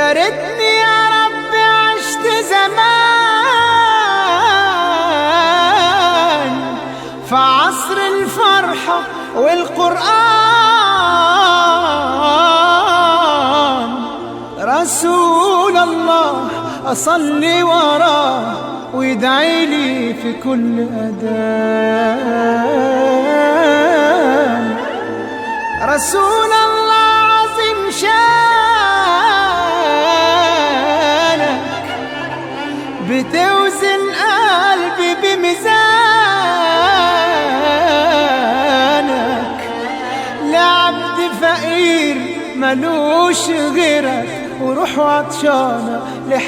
يا ريتني يا ربي عشت زمان في عصر الفرحة والقرآن رسول الله أصلي وراه ويدعي لي في كل أذان رسول الله عظيم شانك بتوزن قلبي بميزانك لعبد فقير ملوش غيرك وروح عطشانة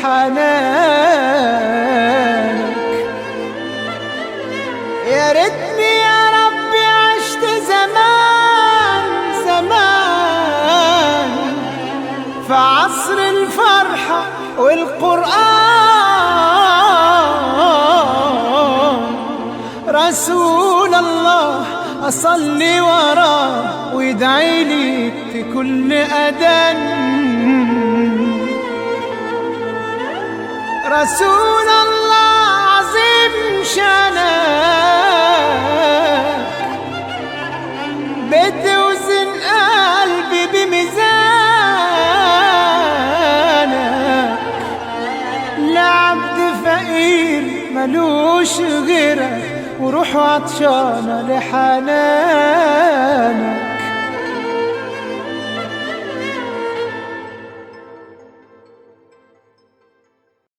لحنانك يا ريتني يا ربي عشت زمان زمان في عصر الفرحة والقرآن رسول الله أصلي وراه ويدعي لي في كل أذان رسول الله عظيم شانك بتوزن قلبي بميزانك لعبد فقير ملوش غيرك وروح عطشانة لحنانك